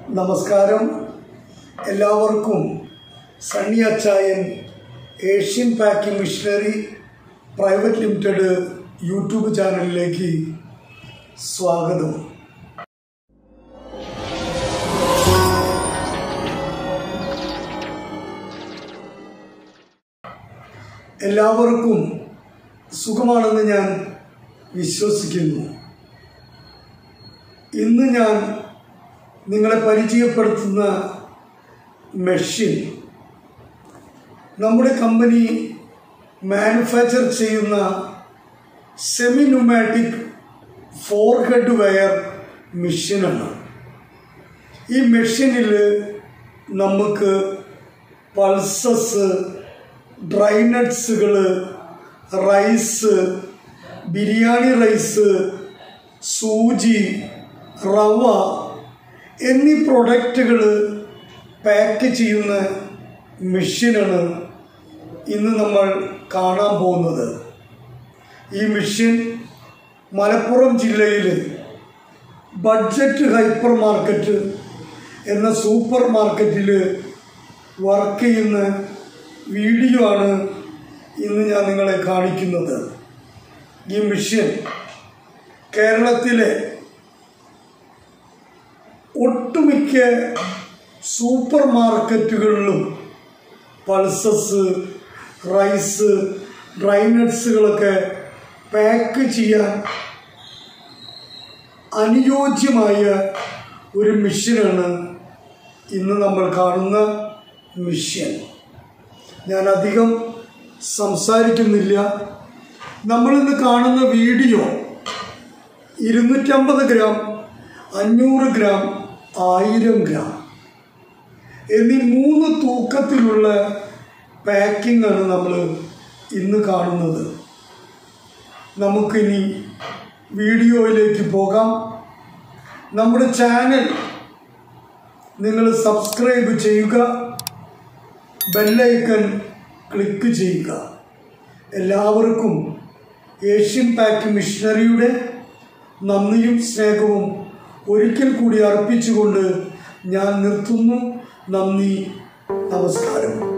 നമസ്കാരം എല്ലാവർക്കും സണ്ണി അച്ചായൻ Asian packing machinery private limited YouTube ചാനലിലേക്ക് സ്വാഗതം എല്ലാവർക്കും സുഖമാണെന്ന് ഞാൻ വിശ്വസിക്കുന്നു ഇന്ന് ഞാൻ നിങ്ങളെ പരിചയപ്പെടുത്തുന്ന മെഷീൻ നമ്മുടെ കമ്പനി മാനുഫാക്ചർ ചെയ്യുന്ന semi pneumatic four head weigher മെഷീനാണ് ഈ മെഷീനിൽ നമുക്ക് പൾസസ് ഡ്രൈ നട്ട്സുകൾ റൈസ് ബിരിയാണി റൈസ് സൂചി റവ എന്നീ പ്രൊഡക്റ്റുകൾ പാക്ക് ചെയ്യുന്ന മെഷീനാണ് ഇന്ന് നമ്മൾ കാണാൻ പോകുന്നത് ഈ മെഷീൻ മലപ്പുറം ജില്ലയിൽ ബഡ്ജറ്റ് ഹൈപ്പർ മാർക്കറ്റ് എന്ന സൂപ്പർ മാർക്കറ്റിൽ വർക്ക് ചെയ്യുന്ന വീഡിയോ ആണ് ഇന്ന് ഞാൻ നിങ്ങളെ കാണിക്കുന്നത് ഈ മെഷീൻ കേരളത്തിലെ ഒട്ടുമിക്ക സൂപ്പർ മാർക്കറ്റുകളിലും പൾസസ് റൈസ് ഡ്രൈ നട്ട്സുകളൊക്കെ പാക്ക് ചെയ്യാൻ അനുയോജ്യമായ ഒരു മെഷീനാണ് ഇന്ന് നമ്മൾ കാണുന്ന മെഷീൻ ഞാൻ അധികം സംസാരിക്കുന്നില്ല നമ്മളിന്ന് കാണുന്ന വീഡിയോ ഇരുന്നൂറ്റമ്പത് ഗ്രാം അഞ്ഞൂറ് ഗ്രാം ആയിരം ഗ്രാം എന്നീ മൂന്ന് തൂക്കത്തിലുള്ള പാക്കിംഗ് ആണ് നമ്മൾ ഇന്ന് കാണുന്നത് നമുക്കിനി വീഡിയോയിലേക്ക് പോകാം നമ്മുടെ ചാനൽ നിങ്ങൾ സബ്സ്ക്രൈബ് ചെയ്യുക ബെല്ലൈക്കൺ ക്ലിക്ക് ചെയ്യുക എല്ലാവർക്കും ഏഷ്യൻ പാക്ക് മിഷനറിയുടെ നന്ദിയും സ്നേഹവും ഒരിക്കൽ കൂടി അർപ്പിച്ചുകൊണ്ട് ഞാൻ നിർത്തുന്നു നന്ദി നമസ്കാരം